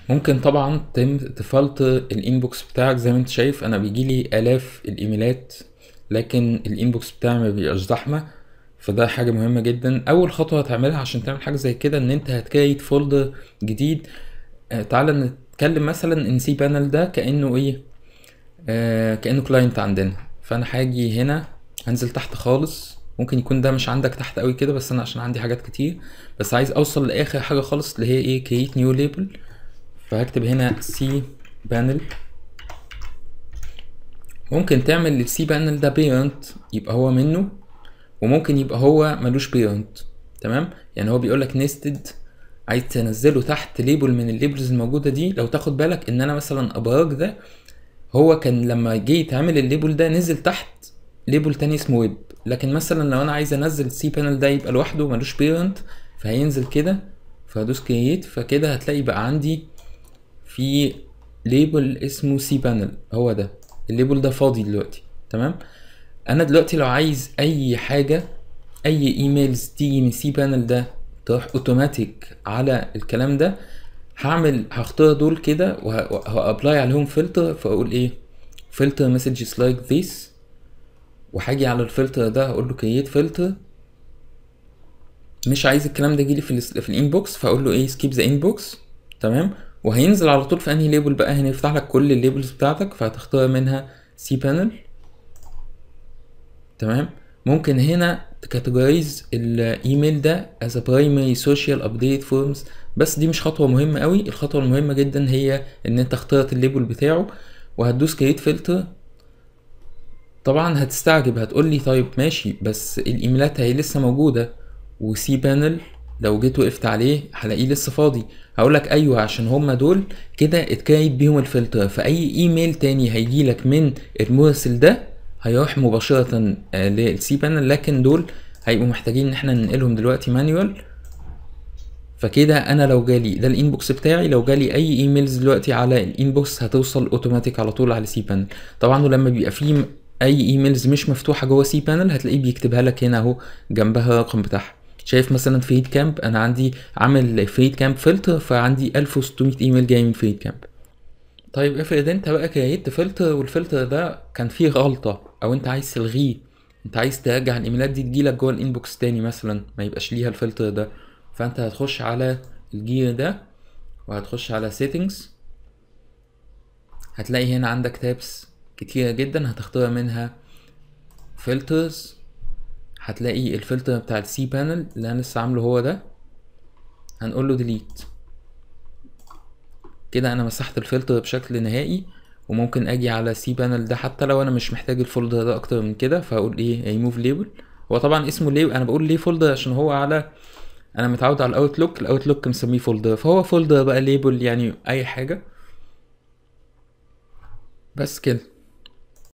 ممكن طبعا تم تفلتر الانبوكس بتاعك زي ما انت شايف انا بيجيلي الاف الايميلات لكن الانبوكس بتاعي ما بيبقاش زحمه فده حاجه مهمه جدا اول خطوه هتعملها عشان تعمل حاجه زي كده ان انت هتكريت فولدر جديد آه تعالى نتكلم مثلا ان سي بانل ده كانه ايه آه كانه كلاينت عندنا فانا هاجي هنا هنزل تحت خالص ممكن يكون ده مش عندك تحت قوي كده بس انا عشان عندي حاجات كتير بس عايز اوصل لاخر حاجه خالص اللي هي ايه create new label فهكتب هنا سي بانل ممكن تعمل للسي بانل ده بيرنت يبقى هو منه وممكن يبقى هو ملوش بيرنت تمام يعني هو بيقول لك نيستد عايز تنزله تحت ليبل من الليبلز الموجوده دي لو تاخد بالك ان انا مثلا ابراج ده هو كان لما جه يتعمل الليبل ده نزل تحت ليبل تاني اسمه ويب لكن مثلا لو انا عايز انزل السي بانل ده يبقى لوحده ملوش بيرنت فهينزل كده فهدوس كرييت فكده هتلاقي بقى عندي في ليبل اسمه سي بانل هو ده الليبل ده فاضي دلوقتي تمام انا دلوقتي لو عايز اي حاجه اي ايميلز تيجي من سي بانل ده تروح اوتوماتيك على الكلام ده هعمل هختار دول كده وهابلاي عليهم فلتر فاقول ايه فلتر مسجز لايك ذيس وهاجي على الفلتر ده هقول له كرييت فلتر مش عايز الكلام ده يجيلي في ال في الانبوكس فاقول له ايه سكيب ذا انبوكس تمام وهينزل على طول في انهي ليبل بقى هنا يفتح لك كل الليبلز بتاعتك فهتختار منها سي بانل تمام ممكن هنا تكاتيجورايز الايميل ده as a primary social update forms بس دي مش خطوه مهمه قوي الخطوه المهمه جدا هي ان انت اخترت الليبل بتاعه وهتدوس كريت فلتر طبعا هتستعجب هتقول لي طيب ماشي بس الايميلات هي لسه موجوده وسي بانل لو جيت وقفت عليه هلاقيه لسه فاضي هقول لك ايوه عشان هما دول كده اتكريت بيهم الفلتر فاي ايميل تاني هيجيلك من المرسل ده هيروح مباشرة للسي بانل لكن دول هيبقوا محتاجين ان احنا ننقلهم دلوقتي مانيوال فكده انا لو جالي ده الانبوكس بتاعي لو جالي اي ايميلز دلوقتي على الانبوكس هتوصل اوتوماتيك على طول على سي بانل طبعا ولما بيبقى فيه اي ايميلز مش مفتوحه جوه سي بانل هتلاقيه بيكتبها لك هنا اهو جنبها الرقم بتاعها شايف مثلا في هيت كامب انا عندي عامل في هيت كامب فلتر فعندي 1600 ايميل جاي من في هيت كامب طيب افرض انت بقى كريت فلتر والفلتر ده كان فيه غلطه او انت عايز تلغيه انت عايز ترجع الايميلات دي تجيلك جوه الانبوكس تاني مثلا ما يبقاش ليها الفلتر ده فانت هتخش على الجير ده وهتخش على settings هتلاقي هنا عندك تابس كتيرة جدا هتختار منها filters هتلاقي الفلتر بتاع السي بانل اللي انا لسه عامله هو ده هنقول له delete كده انا مسحت الفلتر بشكل نهائي وممكن اجي على سي بانل ده حتى لو انا مش محتاج الفولدر ده اكتر من كده فاقول ايه ريموف ليبل هو طبعا اسمه ليه انا بقول ليه فولدر عشان هو على انا متعود على الاوتلوك الاوتلوك مسميه فولدر فهو فولدر بقى ليبل يعني اي حاجه بس كده